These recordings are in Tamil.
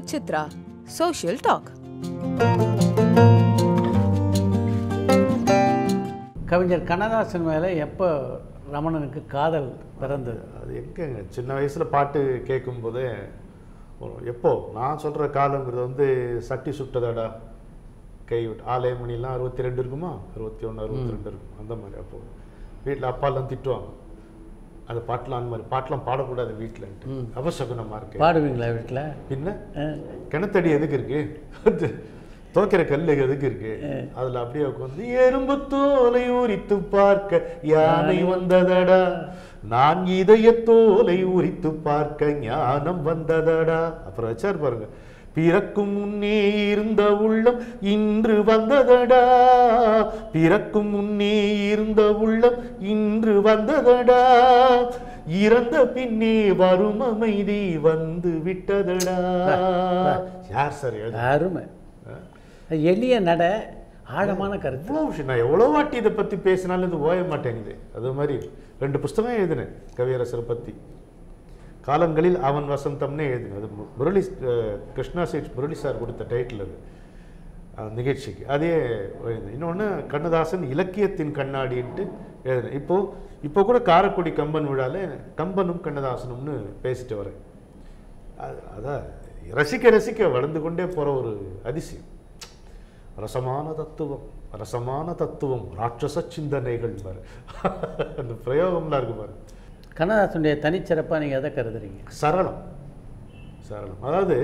with Chitra. Social Talk. கவிஞர் கண்ணதாசன் மேலே எப்போ ரமணனுக்கு காதல் பிறந்தது அது எங்கங்க சின்ன வயசில் பாட்டு கேட்கும்போதே ஒரு- எப்போ நான் சொல்கிற காலங்கிறது வந்து சட்டி சுட்டதாடா கை விட்டு ஆலயமணிலாம் அறுபத்தி ரெண்டு இருக்குமா அறுபத்தி ஒன்று அறுபத்தி ரெண்டு இருக்கும் அந்த மாதிரி அப்போ வீட்டில் அப்பாலாம் திட்டுவாங்க அந்த பாட்டெலாம் அந்த மாதிரி பாட்டெலாம் பாடக்கூடாது வீட்டில் அபசகுனமாக இருக்கு பாடுவீங்களா வீட்டில் பின்ன கிணத்தடி எதுக்கு இருக்கு துவைக்கிற கல் எதுக்கு இருக்கு அதுல அப்படியே உட்காந்து எறும்பு தோலை உரித்து பார்க்க யானை வந்ததடா நான் இதய தோலை உரித்து பார்க்க ஞானம் வந்ததடா அப்புறம் வச்சார் பாருங்க பிறக்கும் முன்னே இருந்த உள்ளம் இன்று வந்ததடா பிறக்கும் முன்னே இருந்த உள்ளம் இன்று வந்ததடா இறந்த பின்னே வரும் அமைதி வந்து விட்டதடா யார் சார் எழுது அருமை எளிய நட ஆழமான கருத்து இவ்வளோ விஷயம் நான் எவ்வளோ வாட்டி இதை பற்றி பேசினாலும் இது ஓய மாட்டேங்குது அது மாதிரி ரெண்டு புஸ்தகம் எழுதினேன் கவியரசரை பற்றி காலங்களில் அவன் வசந்தம்னே எழுதினேன் அது மு- முரளி அஹ், கிருஷ்ணா சேட்ஸ் முரளி சார் கொடுத்த டைட்டில் அது அந்த நிகழ்ச்சிக்கு அதே எழுதினேன் இன்னொன்று கண்ணதாசன் இலக்கியத்தின் கண்ணாடின்ட்டு எழுதினேன் இப்போது இப்போ கூட காரைக்குடி கம்பன் விழாவில் கம்பனும் கண்ணதாசனும்னு பேசிட்டு வரேன் அது அதான் ரசிக்க ரசிக்க வளர்ந்து கொண்டே போகிற ஒரு அதிசயம் ரசமான தத்துவம் ரசமான தத்துவம் ராட்சச சிந்தனைகள் பாரு அந்த பிரயோகம்லாம் இருக்கு பாரு கண்ணதாசனுடைய தனிச்சிறப்பாக நீங்கள் எதை கருதுறீங்க சரளம் சரளம் அதாவது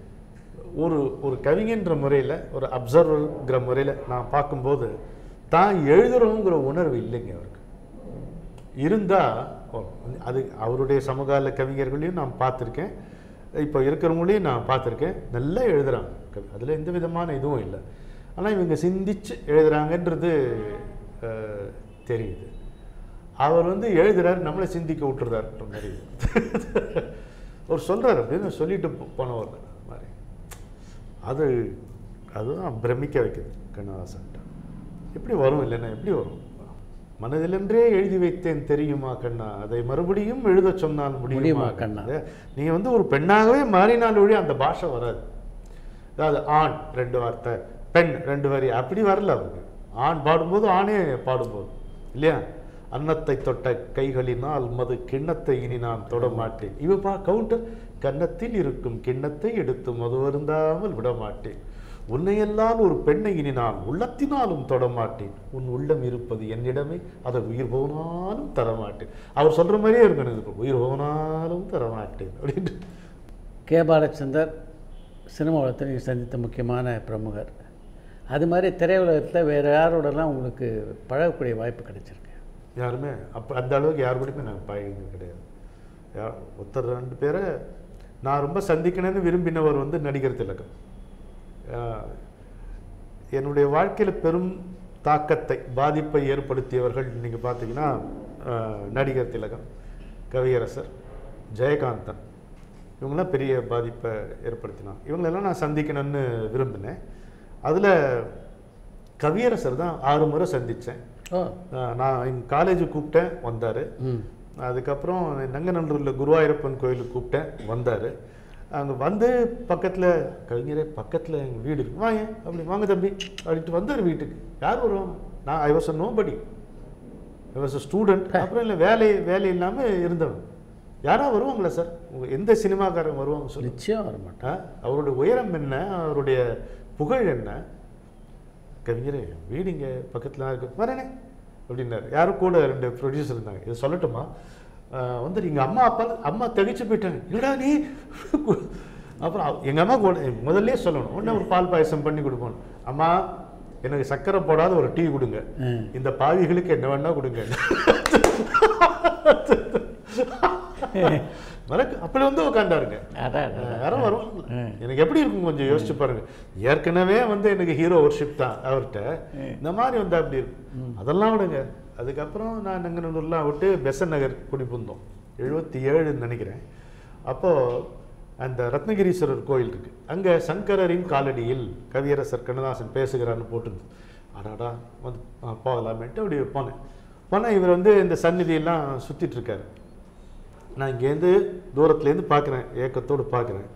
ஒரு ஒரு கவிஞன்ற முறையில் ஒரு அப்சர்வர்ங்கிற முறையில் நான் பார்க்கும்போது தான் எழுதுறோங்கிற உணர்வு இல்லைங்க அவருக்கு இருந்தால் அது அவருடைய சமகால கவிஞர்களையும் நான் பார்த்துருக்கேன் இப்போ இருக்கிறவங்களையும் நான் பார்த்துருக்கேன் நல்லா எழுதுறாங்க அதில் எந்த விதமான இதுவும் இல்லை ஆனால் இவங்க சிந்திச்சு எழுதுறாங்கன்றது அஹ், தெரியுது அவர் வந்து எழுதுறாரு நம்மளை சிந்திக்க விட்டுறாருன்ற மாதிரி அவர் சொல்றாரு அப்படின்னு சொல்லிட்டு போ- போனவர் அது மாதிரி அது அதுதான் பிரமிக்க வைக்குது கண்ணதாசன் எப்படி வரும் இல்லைன்னா எப்படி வரும் மனதிலென்றே எழுதி வைத்தேன் தெரியுமா கண்ணா அதை மறுபடியும் எழுத சொன்னால் முடியுமா முடியுமா கண்ணா? கண்ணா நீங்க வந்து ஒரு பெண்ணாகவே மாறினால் ஒழி அந்த பாஷை வராது அதாவது ஆண் ரெண்டு வார்த்தை பெண் ரெண்டு வரி அப்படி வரல அவருக்கு ஆண் பாடும்போது ஆணே பாடும்போது இல்லையா அன்னத்தை தொட்ட கைகளினால் மது கிண்ணத்தை இனி நான் தொட மாட்டேன் இவ பா கவுண்டர் கன்னத்தில் இருக்கும் கிண்ணத்தை எடுத்து மது வருந்தாமல் விட மாட்டேன் உன்னையெல்லாம் ஒரு பெண்ணை இனி நான் உள்ளத்தினாலும் தொட மாட்டேன் உன் உள்ளம் இருப்பது என்னிடமே அதை உயிர் போனாலும் தரமாட்டேன் அவர் சொல்ற மாதிரியே இருக்கணும் இதுக்கு உயிர் போனாலும் தரமாட்டேன் அப்படின்ட்டு கே பாலச்சந்தர் சினிமா உலகத்தில் நீங்கள் சந்தித்த முக்கியமான பிரமுகர் அது மாதிரி திரையுலகத்தில் வேறு யாரோடலாம் உங்களுக்கு பழகக்கூடிய வாய்ப்பு கிடைச்சிருக்கு யாருமே அப்போ அந்த அளவுக்கு யார் கூடயுமே நாங்கள் பழகினது கிடையாது யார் ஒருத்தர் ரெண்டு பேரை நான் ரொம்ப சந்திக்கணும்னு விரும்பினவர் வந்து நடிகர் திலகம் ஆஹ் என்னுடைய வாழ்க்கையில் பெரும் தாக்கத்தை பாதிப்பை ஏற்படுத்தியவர்கள் நீங்கள் பார்த்தீங்கன்னா ஆஹ் நடிகர் திலகம் கவியரசர் ஜெயகாந்தன் இவங்களாம் பெரிய பாதிப்பை ஏற்படுத்தினாங்க இவங்களெல்லாம் நான் சந்திக்கணும்னு விரும்பினேன் அதில் கவியரசர் தான் ஆறு முறை சந்தித்தேன் ஓ நான் எங்கள் காலேஜ் கூப்பிட்டேன் வந்தார் ம் அதுக்கப்புறம் நங்கநல்லூரில் குருவாயூரப்பன் கோயிலுக்கு கூப்பிட்டேன் வந்தார் அங்கே வந்து பக்கத்தில் கவிஞரே பக்கத்தில் எங்கள் வீடு இருக்கு வாங்க அப்படி வாங்க தம்பி அப்படின்ட்டு வந்தார் வீட்டுக்கு யார் வருவாங்க நான் ஐ வாஸ் அ நோ படி ஐ வாஸ் அ ஸ்டூடெண்ட் அப்புறம் இல்லை வேலை வேலை இல்லாமல் இருந்தவன் யாரா வருவாங்களா சார் உங்க எந்த சினிமாக்காரங்க வருவாங்க சொல்லு நிச்சயம் வர மாட்டேன் ஆ? அவருடைய உயரம் என்ன அவருடைய புகழ் என்ன கவிஞரே வீடு இங்கே பக்கத்தில் தான் இருக்கு வரேனே அப்படின்னாரு யாரும் கூட ரெண்டு ப்ரொடியூசர் இருந்தாங்க இது சொல்லட்டுமா ஆ, வந்து எங்கள் அம்மா அப்பா அம்மா தகிச்சு போயிட்டாங்க இல்லடா நீ அப்புறம் அவ- எங்க அம்மா கூட முதல்ல சொல்லணும் உடனே ஒரு பால் பாயசம் பண்ணி கொடுப்போம் அம்மா எனக்கு சக்கரை போடாத ஒரு டீ கொடுங்க ம். இந்த பாவிகளுக்கு என்ன வேணா கொடுங்க மறக்க அப்படி வந்து உட்காண்டாருங்க அதான் யாரும் வருவாங்க எனக்கு எப்படி இருக்கும் கொஞ்சம் யோசிச்சு பாருங்க ஏற்கனவே வந்து எனக்கு ஹீரோ ஒர்ஷிப் தான் அவர்கிட்ட இந்த மாதிரி வந்து அப்படி இருக்கும் அதெல்லாம் விடுங்க அதுக்கப்புறம் நான் நங்கநல்லூர்லாம் விட்டு பெசன் நகர் குடிபுந்தோம் எழுபத்தி ஏழுன்னு நினைக்கிறேன் அப்போ அந்த ரத்னகிரீஸ்வரர் கோயில் இருக்கு அங்க சங்கரரின் காலடியில் கவியரசர் கண்ணதாசன் பேசுகிறான்னு போட்டிருந்தது அடாடா வந்து ஆ, போகலாமேன்ட்டு அப்படி போனேன் போனால் இவர் வந்து இந்த சந்நிதியெல்லாம் சுத்திட்டு இருக்காரு நான் இங்கேருந்து தூரத்துலேருந்து பார்க்குறேன் ஏக்கத்தோடு பார்க்குறேன்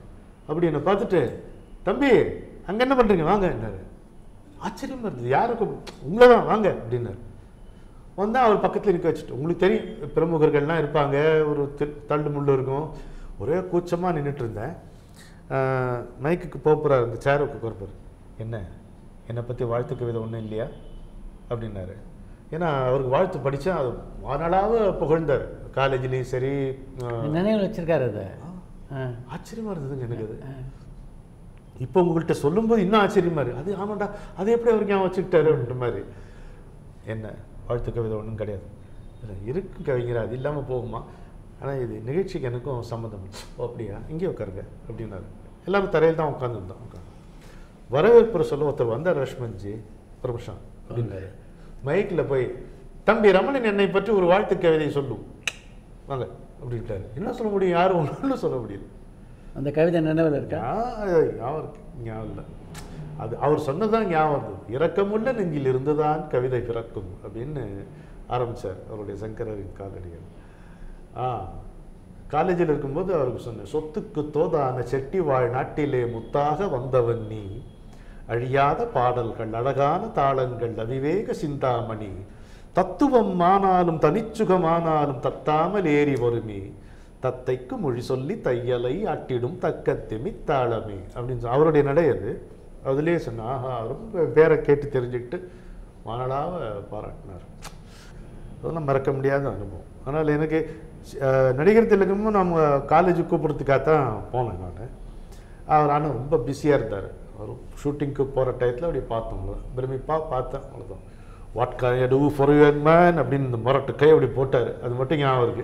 அப்படி என்னை பார்த்துட்டு தம்பி அங்கே என்ன பண்ணுறீங்க வாங்க என்னாரு ஆச்சரியமா இருந்தது யாருக்கு உங்களை தான் வாங்க அப்படின்னாரு வந்தால் அவர் பக்கத்தில் நிற்க வச்சுட்டு உங்களுக்கு தெரியும் பிரமுகர்கள்லாம் இருப்பாங்க ஒரு தி- தள்ளு முள்ளு இருக்கும் ஒரே கூச்சமாக நின்றுட்டு இருந்தேன் ஆஹ் மைக்குக்கு போகிறார் இந்த சேர் உட்கார்ப்பார் என்ன என்னை பற்றி வாழ்த்து கவிதை ஒன்றும் இல்லையா அப்படின்னாரு ஏன்னா அவருக்கு வாழ்த்து படித்தா அது வானாளாவ புகழ்ந்தார் காலேஜ்லேயும் சரி ஆஹ் நினைவில் வச்சிருக்காரு அதை ஆ ஆச்சரியமா இருந்ததுங்க எனக்கு அது இப்போ உங்கள்கிட்ட சொல்லும்போது இன்னும் ஆச்சரியமா இருக்கு அது ஆமாண்டா அது எப்படி அவருக்கு ஞாபகம் வச்சுக்கிட்டாரு அப்படின்ற மாதிரி என்ன வாழ்த்து கவிதை ஒன்றும் கிடையாது இல்ல, இருக்கு கவிஞர் அது இல்லாமல் போகுமா ஆனால் இது நிகழ்ச்சிக்கு எனக்கும் சம்மந்தம் இல்லை. ஓ அப்படியா இங்கே உட்காருங்க அப்படின்னாரு எல்லாரும் தரையில் தான் உட்காந்துருந்தோம் உட்காந்து வரவேற்புற சொல்ல ஒருத்தர் வந்தார் ரஷ்மன்ஜி பிரபுஷான் அப்படின்னாரு மைக்கில் போய் தம்பி ரமணன் என்னை பற்றி ஒரு வாழ்த்து கவிதை சொல்லும் வாங்க அப்படின்ட்டாரு என்ன சொல்ல முடியும் யாரும் ஒன்றும் சொல்ல முடியல அந்த கவிதை நினைவில் இருக்கா ஞா- ஞாபகம் இருக்கு ஞாபகம் இல்லை அது அவர் சொன்னதான் ஞாபகம் இருந்தது இரக்கமுள்ள நெஞ்சில் இருந்துதான் கவிதை பிறக்கும் அப்படின்னு ஆரம்பிச்சார் அவருடைய சங்கரரின் காலடிகள் ஆ காலேஜில் இருக்கும்போது அவருக்கு சொன்னேன் சொத்துக்கு தோதான செட்டி வாழ் நாட்டிலே முத்தாக வந்தவன் நீ அழியாத பாடல்கள் அழகான தாளங்கள் அவிவேக சிந்தாமணி தத்துவம் ஆனாலும் தனிச்சுகமானாலும் தத்தாமல் ஏறி வருமே தத்தைக்கு மொழி சொல்லி தையலை ஆட்டிடும் தக்க திமித்தாளமே அப்படின்னு சொ- அவருடைய நடை அது அதுலேயே சொன்ன ஆஹா ரொம்ப பேரை கேட்டு தெரிஞ்சுக்கிட்டு வானலாக பாராட்டினார் அதெல்லாம் மறக்க முடியாத அனுபவம் ஆனால் எனக்கு அஹ், நடிகர் திலகமும் நம்ம காலேஜ் கூப்பிட்றதுக்காக தான் போனேன் நான் அவர் ஆனால் ரொம்ப பிஸியாக இருந்தார் அவர் ஷூட்டிங்க்கு போகிற டயத்தில் அப்படி பார்த்தோம் பிரமிப்பாக பார்த்தேன் அவ்வளோதான் what can do for your man அப்படின்னு இந்த முரட்டு கை அப்படி போட்டார் அது மட்டும் ஞாபகம் இருக்கு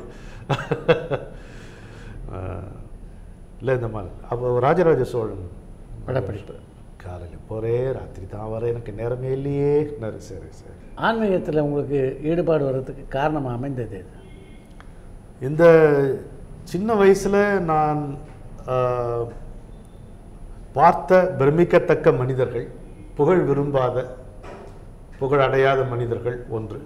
இல்லை இந்த மாதிரி அப்போ ராஜராஜ சோழன் படப்பிடிப்பு. காலையில் போகிறே ராத்திரி தான் வர எனக்கு நேரமே இல்லையே சரி சரி ஆன்மீகத்தில் உங்களுக்கு ஈடுபாடு வர்றதுக்கு காரணம் அமைந்தது எது இந்த சின்ன வயசில் நான் ஆஹ், பார்த்த பிரமிக்கத்தக்க மனிதர்கள் புகழ் விரும்பாத புகழ் அடையாத மனிதர்கள் ஒன்று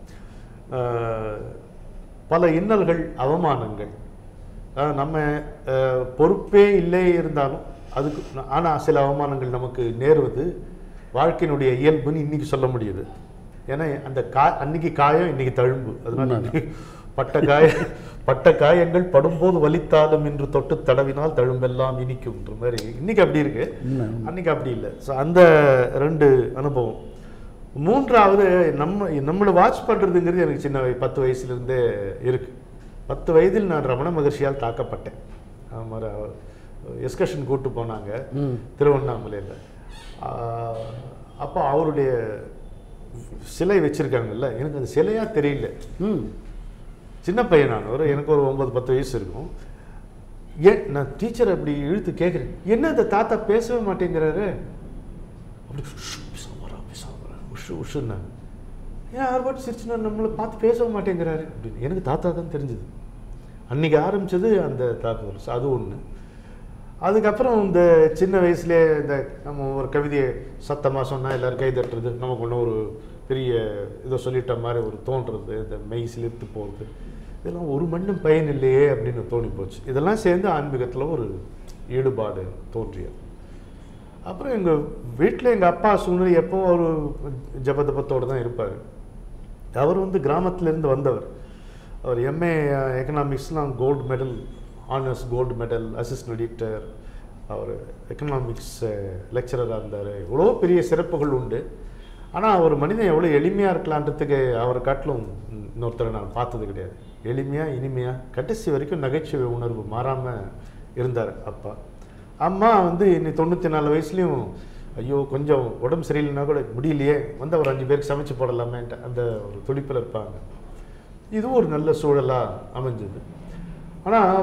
ஆஹ், பல இன்னல்கள் அவமானங்கள் ஆஹ், நம்ம ஆஹ், பொறுப்பே இல்லை இருந்தாலும் அதுக்கு ஆனால் சில அவமானங்கள் நமக்கு நேருவது வாழ்க்கையினுடைய இயல்புன்னு இன்னைக்கு சொல்ல முடியுது ஏன்னா அந்த கா அன்னைக்கு காயம் இன்னைக்கு தழும்பு அதனால இன்னைக்கு பட்ட காய பட்ட காயங்கள் படும்போது வலித்தாலும் என்று தொட்டு தடவினால் தழும்பெல்லாம் இனிக்கும்ன்ற மாதிரி இன்னைக்கு அப்படி இருக்கு உண்மை, அன்னைக்கு அப்படி இல்லை ஸோ அந்த ரெண்டு அனுபவம் மூன்றாவது நம்ம நம்மளை வாட்ச் பண்ணுறதுங்கிறது எனக்கு சின்ன வய- பத்து வயசுலேருந்தே இருக்கு பத்து வயதில் நான் ரமண மகர்ஷியால் தாக்கப்பட்டேன் மாதிரி எஸ்கர்ஷன் கூட்டு போனாங்க ம் திருவண்ணாமலையில் அப்போ அவருடைய சிலை வச்சுருக்காங்கல்ல எனக்கு அந்த சிலையாக தெரியல ம் சின்ன பையன் நான் ஒரு எனக்கு ஒரு ஒன்பது பத்து வயசு இருக்கும் ஏன் நான் டீச்சர் அப்படி இழுத்து கேட்குறேன் என்ன இந்த தாத்தா பேசவே மாட்டேங்கிறாரு அப்படி "ஷ், பேசாம வரா, பேசாம வரா, உஷு உஷுன்னாங்க ஏன் யார் பாட்டு சிரிச்சுனா நம்மளை பார்த்து பேசவே மாட்டேங்கிறாரு அப்படின்னு எனக்கு தாத்தா தான் தெரிஞ்சது அன்னைக்கு ஆரம்பிச்சது அந்த தாக்குதல் So அது ஒன்று அதுக்கப்புறம் இந்த சின்ன வயசுலேயே இந்த நம்ம ஒரு கவிதையை சத்தமாக சொன்னால் எல்லோரும் கை தட்டுறது நமக்கு ஒன்றும் ஒரு பெரிய இதை சொல்லிட்ட மாதிரி ஒரு தோன்றுறது இந்த மெய் சிலிர்த்து போகிறது இதெல்லாம் ஒரு மண்ணும் பயன் இல்லையே அப்படின்னு தோணி போச்சு இதெல்லாம் சேர்ந்து ஆன்மீகத்தில் ஒரு ஈடுபாடு தோன்றியது அப்புறம் எங்கள் வீட்டில் எங்கள் அப்பா சூழ்நிலை எப்பவும் ஒரு ஜபதபத்தோடு தான் இருப்பார் அவர் வந்து கிராமத்திலேருந்து வந்தவர் அவர் எம்ஏ எக்கனாமிக்ஸ்லாம் gold medal honours gold medal assistant editor அவர் எக்கனாமிக்ஸ் லெக்சரராக இருந்தார் எவ்வளோ பெரிய சிறப்புகள் உண்டு ஆனால் ஒரு மனிதன் எவ்வளோ எளிமையாக இருக்கலான்றதுக்கு அவரை காட்டிலும் இன்னொருத்தரை நான் பார்த்தது கிடையாது எளிமையாக இனிமையாக கடைசி வரைக்கும் நகைச்சுவை உணர்வு மாறாமல் இருந்தார் அப்பா அம்மா வந்து இன்னைக்கு தொண்ணூற்றி நாலு வயசுலேயும் ஐயோ கொஞ்சம் உடம்பு சரியில்லைன்னா கூட முடியலையே வந்து ஒரு அஞ்சு பேருக்கு சமைச்சு போடலாமேன்ட்டு அந்த ஒரு துடிப்பில் இருப்பாங்க இதுவும் ஒரு நல்ல சூழலாக அமைஞ்சது ஆனால்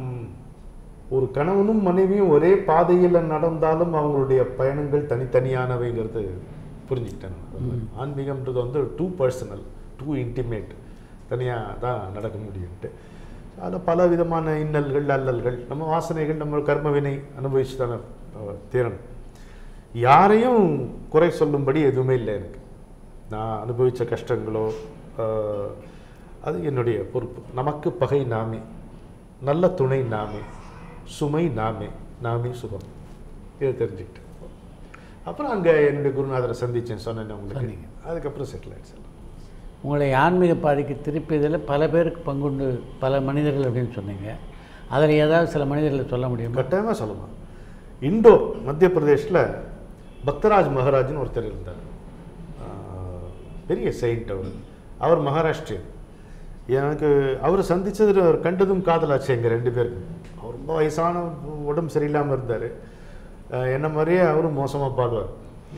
ஒரு கணவனும் மனைவியும் ஒரே பாதையில் நடந்தாலும் அவங்களுடைய பயணங்கள் தனித்தனியானவைங்கிறது புரிஞ்சுக்கிட்டேன் நான். ஆன்மீகம்ன்றது வந்து டூ பர்சனல் டூ இன்டிமேட் தனியாக தான் நடக்க முடியும்ட்டு அதில் பல விதமான இன்னல்கள் அல்லல்கள் நம்ம வாசனைகள் நம்ம கர்ம வினை அனுபவிச்சு தானே அஹ், தீரணும் யாரையும் குறை சொல்லும்படி எதுவுமே இல்லை எனக்கு நான் அனுபவித்த கஷ்டங்களோ அஹ், அது என்னுடைய பொறுப்பு நமக்கு பகை நாமே நல்ல துணை நாமே சுமை நாமே நாமே சுகம் இதை தெரிஞ்சுக்கிட்டேன் அப்புறம் அங்கே என்னுடைய குருநாதரை சந்திச்சேன் சொன்னேன் உங்களுக்கு அதுக்கப்புறம் செட்டில் ஆயிடுச்சு உங்களை ஆன்மீக பாதைக்கு திருப்பியதில் பல பேருக்கு பங்குண்டு பல மனிதர்கள் அப்படின்னு சொன்னீங்க அதில் ஏதாவது சில மனிதர்களை சொல்ல முடியுமா கட்டாயமாக சொல்லலாம் இண்டோர் மத்திய பிரதேஷில் பக்தராஜ் மகாராஜ்னு ஒருத்தர் இருந்தார் ஆஹ், பெரிய செயின்ட் அவர் அவர் மகாராஷ்டிரியன் எனக்கு அவரை சந்திச்சது கண்டதும் காதலாச்சு எங்கள் ரெண்டு பேருக்கும் அவர் ரொம்ப வயசான உடம்பு சரியில்லாமல் இருந்தார் என்ன மாதிரியே அவரும் மோசமாக பாடுவார்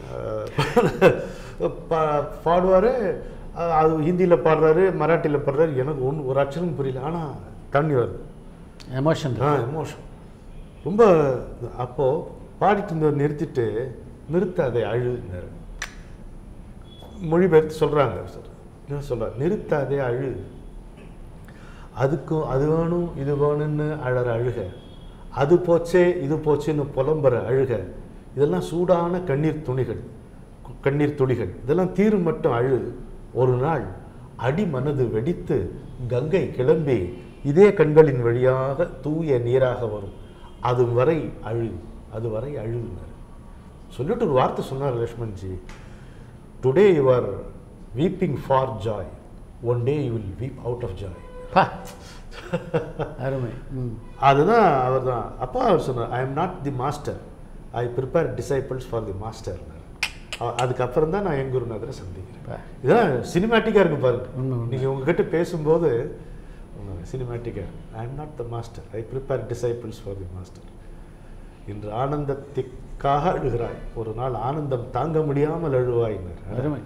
பாடுவார் அது ஹிந்தியில் பாடுறாரு மராட்டியில் பாடுறாரு எனக்கு ஒன்று ஒரு அச்சரம் புரியல ஆனால் தண்ணி வருது எமோஷன் ஆ எமோஷன் ரொம்ப அப்போது பாடிட்டு இருந்தவர் நிறுத்திட்டு நிறுத்தாதே அழுன்னாரு மொழிபெயர்த்து சொல்கிறாங்க சார் என்ன சொல்கிறார் நிறுத்தாதே அழு அதுக்கும் அது வேணும் இது வேணும்னு அழற அழுக அது போச்சே இது போச்சேன்னு புலம்புற அழுக இதெல்லாம் சூடான கண்ணீர் துணிகள் கு- கண்ணீர் துளிகள் இதெல்லாம் தீரும் மட்டும் அழு ஒரு நாள் அடி மனது வெடித்து கங்கை கிளம்பி இதே கண்களின் வழியாக தூய நீராக வரும் அது வரை அழு அது வரை அழுனார் சொல்லிட்டு ஒரு வார்த்தை சொன்னார் Lakshmanji today you are weeping for joy one day you will weep out of joy பா அருமை ம் அதுதான் அவர் தான் அப்போ அவர் சொன்னார் I am not the master I prepare disciples for the master அதுக்கப்புறம் தான் நான் என் குருநாதரை சந்திக்கிறேன் பா. இதான் சினிமேட்டிக்காக இருக்கு பாருங்க உண்மை, உண்மை. நீங்கள் உங்ககிட்ட பேசும்போது சினிமேட்டிக்காக I am not the master I prepare disciples for the master இன்று ஆனந்தத்திற்காக அழுகிறாய் ஒரு நாள் ஆனந்தம் தாங்க முடியாமல் அழுவாயினர் அருமை.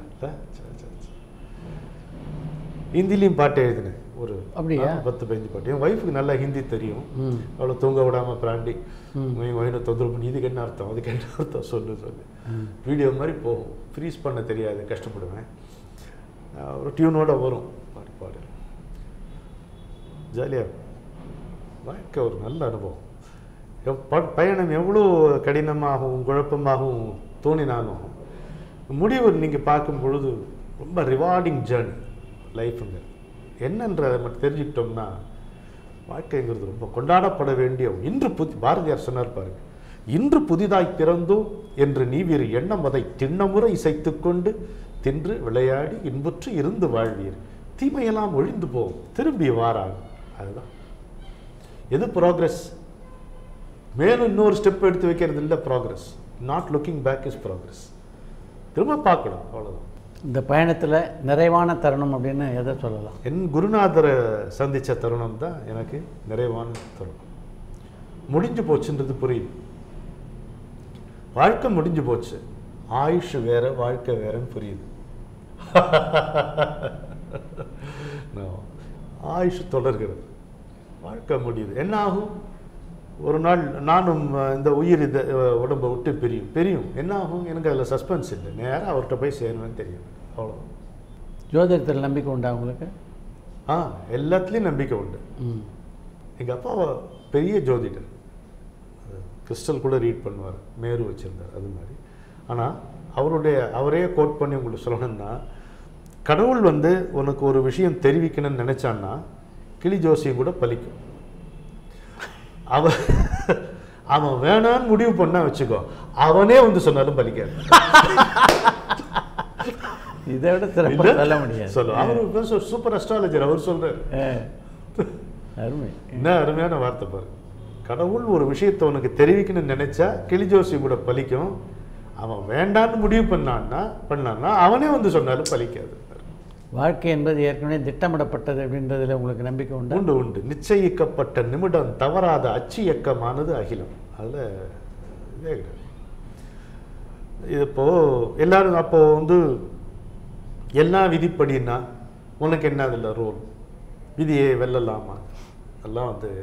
ஹிந்திலையும் பாட்டு எழுதினேன் ஒரு அப்படியா? ஆ, பத்து பதினஞ்சு பாட்டு என் ஒய்ஃபுக்கு நல்லா ஹிந்தி தெரியும் ம் அவளை தூங்க விடாம பிராண்டி ம். ஒயினை தொந்தரவு பண்ணி இதுக்கு என்ன அர்த்தம் அதுக்கு என்ன அர்த்தம் சொல்லு சொல்லு வீடியோ மாதிரி போகும் ஃப்ரீஸ் பண்ண தெரியாது கஷ்டப்படுவேன் அஹ் ஒரு டியூனோட வரும் பாடு பாடு ஜாலியாக வாழ்க்கை ஒரு நல்ல அனுபவம் எவ் ப- பயணம் எவ்வளோ கடினமாகவும் குழப்பமாகவும் தோணினாலும் முடிவு நீங்கள் பார்க்கும் பொழுது ரொம்ப ரிவார்டிங் ஜேர்னி லைஃபுங்க என்னன்றதை மட்டும் தெரிஞ்சுக்கிட்டோம்னா வாழ்க்கைங்கிறது ரொம்ப கொண்டாடப்பட வேண்டிய இன்று புதி பாரதியார் சொன்னார் பாருங்க இன்று புதிதாய் பிறந்தோம் என்று நீவீர் எண்ணம் அதை திண்ணமுறை இசைத்துக் கொண்டு தின்று விளையாடி இன்புற்று இருந்து வாழ்வீர் தீமையெல்லாம் ஒழிந்து போகும் திரும்பி வாராங்க அதுதான் எது ப்ராக்ரஸ் மேலும் இன்னொரு ஸ்டெப் எடுத்து வைக்கிறது இல்லை progress not looking back is progress திரும்ப பார்க்கணும் அவ்வளவுதான் இந்த பயணத்தில் நிறைவான தருணம் அப்படின்னு எதை சொல்லலாம் என் குருநாதரை சந்திச்ச தருணம் தான் எனக்கு நிறைவான தருணம் முடிஞ்சு போச்சுன்றது புரியுது வாழ்க்கை முடிஞ்சு போச்சு ஆயுஷ் வேற வாழ்க்கை வேறன்னு புரியுது No. ஆயுஷ் தொடர்கிறது வாழ்க்கை முடியுது என்ன ஆகும் ஒரு நாள் நானும் அஹ், இந்த உயிர் இதை அஹ், உடம்பை விட்டு பிரியும் பிரியும் என்ன ஆகும் எனக்கு அதில் சஸ்பென்ஸ் இல்லை நேராக அவர்கிட்ட போய் சேருவேன்னு தெரியும் அவ்வளோ ஜோதிடத்தில் நம்பிக்கை உண்டா உங்களுக்கு ஆ எல்லாத்துலேயும் நம்பிக்கை உண்டு ம் எங்கள் அப்பா பெரிய ஜோதிடர் கிறிஸ்டல் கூட ரீட் பண்ணுவார் மேரு வச்சுருந்தார் அது மாதிரி ஆனால் அவருடைய அவரே கோட் பண்ணி உங்களுக்கு சொல்லணும்னா கடவுள் வந்து உனக்கு ஒரு விஷயம் தெரிவிக்கணும்னு நினச்சான்னா கிளி ஜோசியம் கூட பலிக்கும் அவன் அவன் வேணான்னு முடிவு பண்ணா வச்சுக்கோ அவனே வந்து சொன்னாலும் பலிக்காது இதை விட சிறப்பாக சொல்ல முடியாது சொல்லு அவர் சூப்பர் அஸ்ட்ராலஜர் அவர் சொல்றாரு ஆ. அருமை என்ன அருமையான வார்த்தை பாரு கடவுள் ஒரு விஷயத்தை உனக்கு தெரிவிக்கணும்னு நினைச்சா கிளி ஜோசியம் கூட பலிக்கும் அவன் வேண்டான்னு முடிவு பண்ணான்னா பண்ணான்னா அவனே வந்து சொன்னாலும் பலிக்காது வாழ்க்கை என்பது ஏற்கனவே திட்டமிடப்பட்டது அப்படின்றதுல உங்களுக்கு நம்பிக்கை உண்டா உண்டு உண்டு நிச்சயிக்கப்பட்ட நிமிடம் தவறாத அச்சு இயக்கமானது அகிலம் அதில் இதே கிடையாது இது இப்போ எல்லாரும் அப்போ வந்து எல்லா விதிப்படின்னா உனக்கு என்ன அதில் ரோல் விதியை வெல்லலாமா எல்லாம் வந்து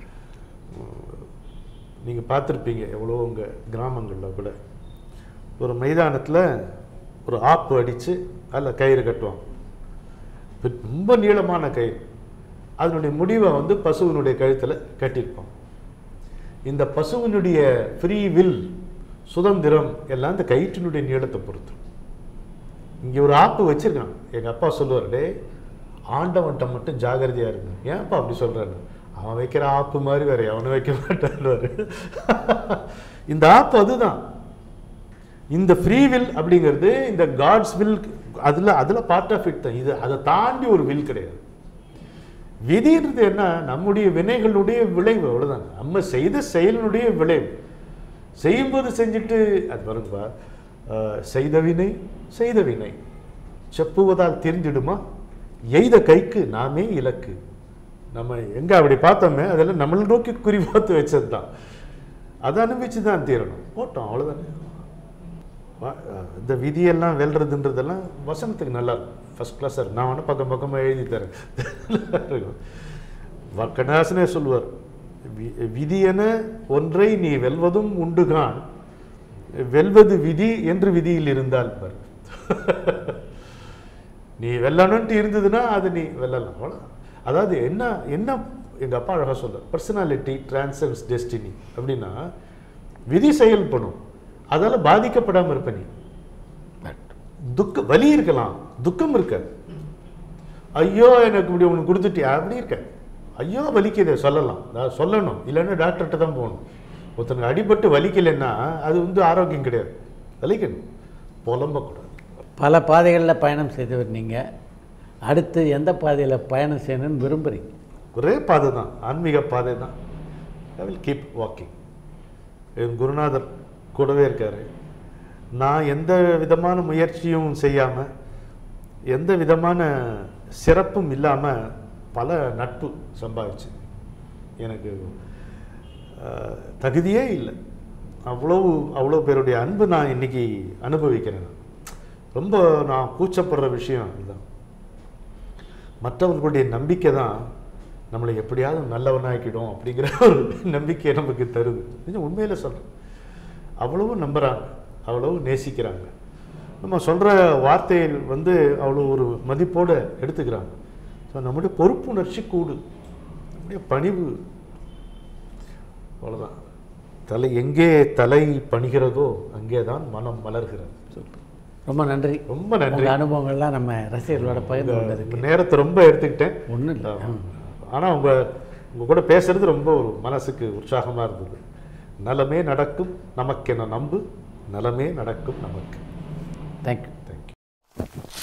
நீங்கள் பார்த்துருப்பீங்க எவ்வளோ உங்கள் கிராமங்களில் கூட ஒரு மைதானத்தில் ஒரு ஆப்பு அடித்து அதில் கயிறு கட்டுவாங்க இப்ப ரொம்ப நீளமான கயிறு அதனுடைய முடிவை வந்து பசுவினுடைய கழுத்தில் கட்டியிருப்பான் இந்த பசுவினுடைய ஃப்ரீ வில் சுதந்திரம் எல்லாம் இந்த கயிற்றினுடைய நீளத்தை பொறுத்து இங்கே ஒரு ஆப்பு வச்சிருக்கான் எங்கள் அப்பா சொல்லுவார் டே ஆண்டவன்ட்ட மட்டும் ஜாகிரதையாக இருங்க ஏன்ப்பா அப்படி சொல்கிறாரு அவன் வைக்கிற ஆப்பு மாதிரி வேற அவனு வைக்க மாட்டான் இந்த ஆப்பு அதுதான் இந்த ஃப்ரீ வில் அப்படிங்கிறது இந்த காட்ஸ் வில் அதுல அதுல பார்ட் ஆஃப் இட் தான் இது அதை தாண்டி ஒரு வில் கிடையாது விதின்றது என்ன நம்முடைய வினைகளுடைய விளைவு அவ்வளவுதான் நம்ம செய்த செயலினுடைய விளைவு செய்யும்போது செஞ்சுட்டு அது பாருங்கப்பா அஹ், செய்த வினை செய்த வினை செப்புவதால் தெரிஞ்சிடுமா எய்த கைக்கு நாமே இலக்கு நம்ம எங்க அப்படி பார்த்தோமே அதெல்லாம் நம்மளை நோக்கி குறிபார்த்து வச்சது தான் அதை அனுபவிச்சு தான் தீரணும் போட்டோம் அவ்வளோதானே வா- அஹ் இந்த விதியெல்லாம் வெல்றதுன்றதெல்லாம் வசனத்துக்கு நல்லா ஃபர்ஸ்ட் கிளாஸ் சார் நான் வேணா பக்கம் பக்கமாக எழுதி தரேன் வ- கண்ணதாசனே சொல்லுவார் வி- விதியென ஒன்றை நீ வெல்வதும் உண்டுகான் வெல்வது விதி என்று விதியில் இருந்தால் பார் நீ வெல்லணுன்ட்டு இருந்ததுன்னா அது நீ வெல்லலாம் அவ்வளவுதான். அதாவது என்ன என்ன எங்க அப்பா அழகா சொல்ல பர்சனாலிட்டி டிரான்சன்ஸ் டெஸ்டினி அப்படின்னா விதி செயல்படும் அதால பாதிக்கப்படாம இருப்ப நீ துக்க வலி இருக்கலாம் துக்கம் இருக்காது ஐயோ எனக்கு இப்படி ஒன்று கொடுத்துட்டியா அப்படி இருக்க ஐயோ வலிக்குது சொல்லலாம் நான் சொல்லணும் இல்லைன்னா டாக்டர்கிட்ட தான் போகணும் ஒருத்தனுக்கு அடிபட்டு வலிக்கலைன்னா அது வந்து ஆரோக்கியம் கிடையாது வலிக்கணும் புலம்பக்கூடாது பல பாதைகளில் பயணம் செய்தவர் நீங்கள் அடுத்து எந்த பாதையில் பயணம் செய்யணும்னு விரும்புகிறீங்க ஒரே பாதை தான் ஆன்மீக பாதை தான் ஐ வில் கீப் வாக்கிங் என் குருநாதர் கூடவே இருக்காரு நான் எந்த விதமான முயற்சியும் செய்யாமல் எந்த விதமான சிறப்பும் இல்லாமல் பல நட்பு சம்பாதிச்சு எனக்கு அஹ், தகுதியே இல்லை அவ்வளோ அவ்வளோ பேருடைய அன்பு நான் இன்னைக்கு அனுபவிக்கிறேன் நான். ரொம்ப நான் கூச்சப்படுற விஷயம் இதுதான் மற்றவர்களுடைய நம்பிக்கை தான் நம்மளை எப்படியாவது நல்லவனாக்கிடும் அப்படிங்கிற ஒரு நம்பிக்கையை நமக்கு தருது இது உண்மையில சொல்கிறேன் அவ்வளவு நம்புகிறாங்க அவ்வளவு நேசிக்கிறாங்க நம்ம சொல்கிற வார்த்தைகள் வந்து அவ்வளோ ஒரு மதிப்போடு எடுத்துக்கிறாங்க ஸோ நம்முடைய பொறுப்புணர்ச்சி கூடு நம்முடைய பணிவு அவ்வளோதான் தலை எங்கே தலை பணிகிறதோ அங்கே தான் மனம் மலர்கிறது ரொம்ப நன்றி ரொம்ப நன்றி உங்கள் அனுபவங்கள்லாம் நம்ம ரசிகர்களோட பகிர்ந்து கொண்டது உங்க நேரத்தை ரொம்ப எடுத்துக்கிட்டேன் ஒன்றும் இல்லை ஆனால் உங்க உங்க கூட பேசுறது ரொம்ப ஒரு மனசுக்கு உற்சாகமா இருந்தது நலமே நடக்கும் நமக்கென நம்பு நலமே நடக்கும் நமக்கு தேங்க்யூ தேங்க்யூ